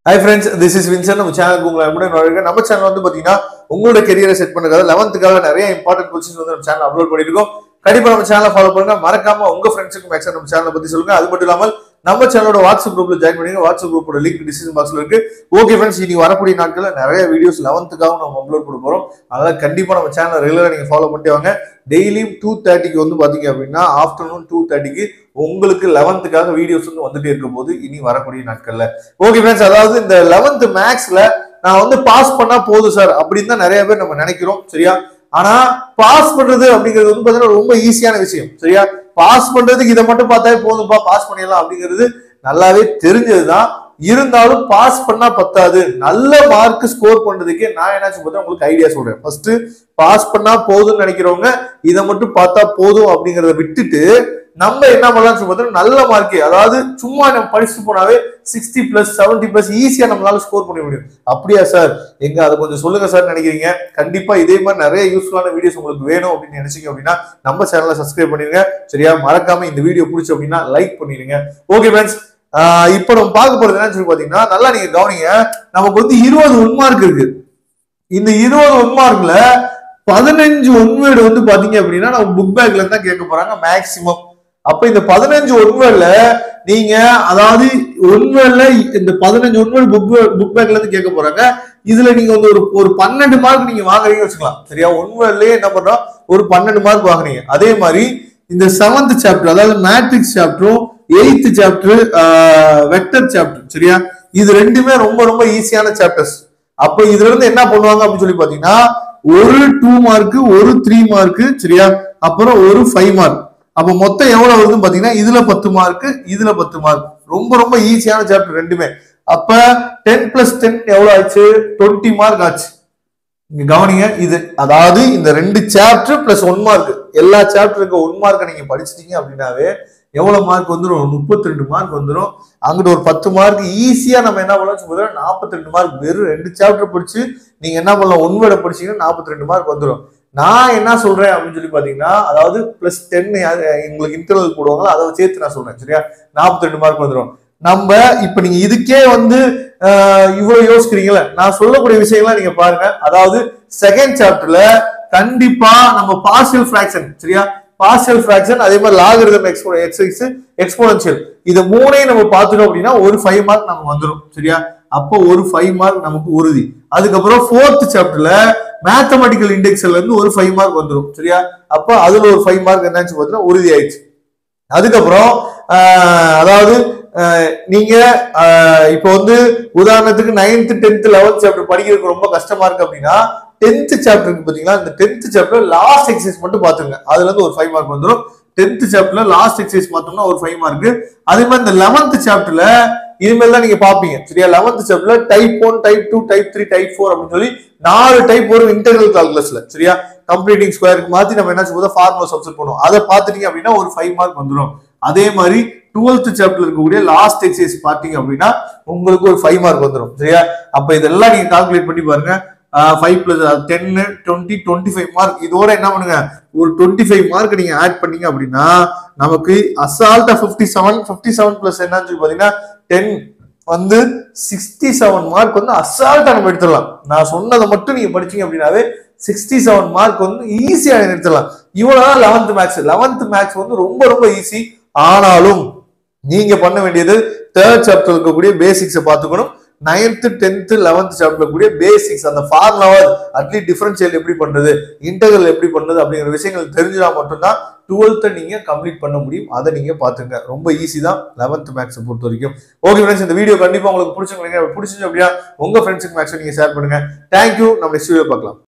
high friends this is Vinson நம்ம சேனலுக்கு உங்களை எப்படி நுழைக்க நம்ம சேனல் வந்து பாத்தீங்கன்னா உங்களோட கெரியரை செட் பண்ணுறது லெவன்த்துக்காக நிறைய இம்பார்ட்டன்ட் கொஸ்டின்ஸ் வந்து நம்ம சேனல் அப்லோட் பண்ணிருக்கோம் கண்டிப்பா நம்ம சேனலை ஃபாலோ பண்ணுங்க மறக்காம உங்க ஃப்ரெண்ட்ஸுக்கு மேக்ஸிமம் நம்ம சேனலை பத்தி சொல்லுங்க அது மட்டும் இல்லாமல் நம்ம சேனலோட வாட்ஸ்அப் குரூப்ல ஜாயின் பண்ணுங்க வாட்ஸ்அப் குரூப்போட லிங்க் டிஸ்கிரிப்ஷன் பாக்ஸ்ல இருக்கு ஓகே ஃப்ரெண்ட்ஸ் இனி வரக்கூடிய நாட்கள்ல நிறைய வீடியோஸ் லெவன்த்துக்காக நம்ம அப்லோட் பண்ண போறோம் அதனால கண்டிப்பா நம்ம சேனலை ரெகுலரா நீங்க ஃபாலோ பண்ணிட்டு வாங்க டெய்லியும் டூ தேர்ட்டிக்கு வந்து பாத்தீங்க அப்படின்னா ஆஃப்டர்நூன் டூ தேர்ட்டிக்கு உங்களுக்கு லெவன்த்துக்காக வீடியோஸ் வந்து வந்துட்டே இருக்கும் போது இனி வரக்கூடிய நாட்கள்ல ஓகே ஃப்ரெண்ட்ஸ் அதாவது இந்த லெவன்த் மேக்ஸ்ல நான் வந்து பாஸ் பண்ணா போதும் சார் அப்படின்னு தான் நிறைய பேர் நம்ம நினைக்கிறோம் சரியா ஆனா பாஸ் பண்றது அப்படிங்கிறது வந்து பாத்தீங்கன்னா ரொம்ப ஈஸியான விஷயம் சரியா பாஸ் பண்றதுக்கு இதை மட்டும் பார்த்தாலே போதும்பா பாஸ் பண்ணிடலாம் அப்படிங்கிறது நல்லாவே தெரிஞ்சதுதான் இருந்தாலும் பாஸ் பண்ணா பத்தாது நல்ல மார்க் ஸ்கோர் பண்றதுக்கே நான் என்ன சொல்றேன் உங்களுக்கு ஐடியா சொல்றேன் ஃபர்ஸ்ட் பாஸ் பண்ணா போதும்னு நினைக்கிறவங்க இதை மட்டும் பார்த்தா போதும் அப்படிங்கறத விட்டுட்டு நம்ம என்ன பண்ணலாம் சொல்றது நல்ல மார்க் அதாவது சும்மா நம்ம படிச்சுட்டு போனாவே சிக்ஸ்டி பிளஸ் செவன்டி பிளஸ் ஈஸியா நம்மளால ஸ்கோர் பண்ண முடியும் அப்படியா சார் எங்க அதை கொஞ்சம் சொல்லுங்க சார் நினைக்கிறீங்க கண்டிப்பா இதே மாதிரி நிறைய யூஸ்ஃபுல்லான வீடியோஸ் உங்களுக்கு வேணும் அப்படின்னு நினைச்சீங்க அப்படின்னா நம்ம சேனலை சப்ஸ்கிரைப் பண்ணிருங்க சரியா மறக்காம இந்த வீடியோ பிடிச்சு அப்படின்னா லைக் பண்ணிருங்க ஓகே ஃப்ரெண்ட்ஸ் இப்போ நம்ம பார்க்க போறது என்னன்னு சொல்லி பாத்தீங்கன்னா நல்லா நீங்க கவனிங்க நமக்கு வந்து இருபது உண்மார்க் இருக்கு இந்த இருபது உண்மார்க்ல பதினஞ்சு ஒன்வேர்டு வந்து பாத்தீங்க அப்படின்னா நம்ம புக் பேக்ல இருந்து தான் கேட்க போறாங்க மேக்சிமம் அப்ப இந்த பதினஞ்சு ஒன்வேர்ட்ல நீங்க அதாவது ஒன்வேர்ட்ல இந்த பதினஞ்சு ஒன்வேர்டு புக் புக் பேக்ல இருந்து கேட்க போறாங்க இதுல நீங்க வந்து ஒரு ஒரு பன்னெண்டு மார்க் நீங்க வாங்குறீங்கன்னு வச்சுக்கலாம் சரியா ஒன்வேர்ட்லயே என்ன பண்றோம் ஒரு பன்னெண்டு மார்க் வாங்குறீங்க அதே மாதிரி இந்த செவன்த் சாப்டர் அதாவது மேட்ரிக்ஸ் சாப்டரும் எயித்து சாப்டர் வெக்டர் சாப்டர் சரியா இது ரெண்டுமே ரொம்ப ரொம்ப ஈஸியான சாப்டர்ஸ் அப்ப இதுல இருந்து என்ன பண்ணுவாங்க அப்படின்னு சொல்லி பாத்தீங்கன்னா ஒரு டூ மார்க் ஒரு த்ரீ மார்க் சரியா அப்புறம் ஒரு ஃபைவ் மார்க் அப்ப மொத்தம் எவ்வளவு வருதுன்னு பாத்தீங்கன்னா இதுல பத்து மார்க் இதுல பத்து மார்க் ரொம்ப ரொம்ப ஈஸியான சாப்டர் ரெண்டுமே அப்ப டென் பிளஸ் டென் எவ்வளவு ஆச்சு டுவெண்ட்டி மார்க் ஆச்சு இங்க கவனிங்க இது அதாவது இந்த ரெண்டு சாப்டர் பிளஸ் ஒன் மார்க் எல்லா சாப்டருக்கு ஒன் மார்க்கை நீங்க படிச்சிட்டீங்க அப்படின்னாவே எவ்வளவு மார்க் வந்துடும் முப்பத்தி ரெண்டு மார்க் வந்துடும் அங்கிட்ட ஒரு பத்து மார்க் ஈஸியா நம்ம என்ன பண்ணலாம் சொல்லுங்க நாற்பத்தி ரெண்டு மார்க் வெறும் ரெண்டு சாப்டர் படிச்சு நீங்க என்ன பண்ணலாம் ஒன் வேர்டை படிச்சீங்கன்னா நாற்பத்தி ரெண்டு மார்க் வந்துடும் நான் என்ன சொல்றேன் அப்படின்னு சொல்லி பாத்தீங்கன்னா அதாவது பிளஸ் டென் உங்களுக்கு இன்டர்னல் போடுவாங்களோ அதை சேர்த்து நான் சொல்றேன் சரியா நாற்பத்தி ரெண்டு மார்க் வந்துடும் நம்ம இப்ப நீங்க இதுக்கே வந்து இவ்வளவு யோசிக்கிறீங்களா நான் சொல்லக்கூடிய விஷயங்கள்லாம் நீங்க பாருங்க அதாவது செகண்ட் சாப்டர்ல கண்டிப்பா நம்ம பார்சியல் ஃபிராக்ஷன் சரியா பார்சியல் ஃபிராக்ஷன் அதே மாதிரி லாகரிதம் எக்ஸ்போ எக்ஸைஸ் எக்ஸ்போனன்ஷியல் இதை மூணையும் நம்ம பார்த்துட்டோம் அப்படின்னா ஒரு ஃபைவ் மார்க் நமக்கு வந்துடும் சரியா அப்போ ஒரு ஃபைவ் மார்க் நமக்கு உறுதி அதுக்கப்புறம் ஃபோர்த் சாப்டர்ல மேத்தமெட்டிக்கல் இண்டெக்ஸ்ல இருந்து ஒரு ஃபைவ் மார்க் வந்துடும் சரியா அப்போ அதுல ஒரு ஃபைவ் மார்க் என்னாச்சு பார்த்தீங்கன்னா உறுதி ஆயிடுச்சு அதுக்கப்புறம் அதாவது நீங்க இப்போ வந்து உதாரணத்துக்கு நைன்த் டென்த் லெவன்த் சாப்டர் படிக்கிறதுக்கு ரொம்ப கஷ்டமா இருக்கு அப்படின்னா டென்த் சாப்டருக்கு பாத்தீங்கன்னா இந்த டென்த் சாப்டர் லாஸ்ட் எக்ஸசைஸ் மட்டும் பாத்துங்க அதுல இருந்து ஒரு ஃபைவ் மார்க் வந்துடும் டென்த் சாப்டர்ல லாஸ்ட் எக்ஸசைஸ் பார்த்தோம்னா ஒரு ஃபைவ் மார்க் அதே மாதிரி இந்த லெவன்த் சாப்டர்ல இனிமேல் தான் நீங்க பாப்பீங்க சரியா லெவன்த் சாப்டர்ல type one type two type three type four அப்படின்னு சொல்லி நாலு டைப் வரும் இன்டெகிரல் கால்குலஸ்ல சரியா கம்ப்ளீட்டிங் ஸ்கொயருக்கு மாத்தி நம்ம என்ன சொல்லுவோம் ஃபார்முலா சப்ஸ்ட் பண்ணுவோம் அதை பார்த்துட்டீங்க அப்படின்னா ஒரு ஃபைவ் மார்க் வந்துடும் அதே மாதிரி டுவெல்த் சாப்டர் இருக்கக்கூடிய லாஸ்ட் எக்ஸசைஸ் பார்த்தீங்க அப்படின்னா உங்களுக்கு ஒரு ஃபைவ் மார்க் வந்துடும் சரியா அப்ப இதெல்லாம் நீங்க கால்குலேட் பண்ணி பாருங்க ஃபைவ் பிளஸ் டென்னு டுவெண்ட்டி டுவெண்ட்டி ஃபைவ் மார்க் இதோட என்ன பண்ணுங்க ஒரு டுவெண்ட்டி ஃபைவ் மார்க் நீங்க ஆட் பண்ணீங்க அப்படின்னா நமக்கு அசால்ட்டா fifty seven fifty seven plus என்னன்னு சொல்லி பாத்தீங்கன்னா டென் வந்து சிக்ஸ்டி செவன் மார்க் வந்து அசால்ட்டா நம்ம எடுத்துடலாம் நான் சொன்னதை மட்டும் நீங்க படிச்சீங்க அப்படின்னாவே சிக்ஸ்டி செவன் மார்க் வந்து ஈஸியா எடுத்துடலாம் இவ்வளவுதான் லெவன்த் மேக்ஸ் லெவன்த் மேக்ஸ் வந்து ரொம்ப ரொம்ப ஈஸி ஆனாலும் நீங்க பண்ண வேண்டியது தேர்ட் சாப்டர் இருக்கக்கூடிய பேசிக்ஸை பார்த்துக்கணும் நைன்த்து டென்த்து லெவன்த் சாப்டர்ல கூடிய பேசிக்ஸ் அந்த ஃபார்முலாவை அட்லீஸ்ட் டிஃபரன்ஷியல் எப்படி பண்றது இன்டகல் எப்படி பண்றது அப்படிங்கிற விஷயங்கள் தெரிஞ்சா மட்டும்தான் டுவெல்த்தை நீங்க கம்ப்ளீட் பண்ண முடியும் அதை நீங்க பாத்துங்க ரொம்ப ஈஸி தான் லெவன்த் மேக்ஸை பொறுத்த வரைக்கும் ஓகே ஃப்ரெண்ட்ஸ் இந்த வீடியோ கண்டிப்பா உங்களுக்கு பிடிச்சிருக்கீங்க பிடிச்சிருச்சு அப்படின்னா உங்க ஃப்ரெண்ட்ஸுக்கு மேக்ஸை நீங்க ஷேர் பண்ணுங்க தேங்க்யூ நம்ம நெக்ஸ்ட் வீடியோ பார்க்கலாம்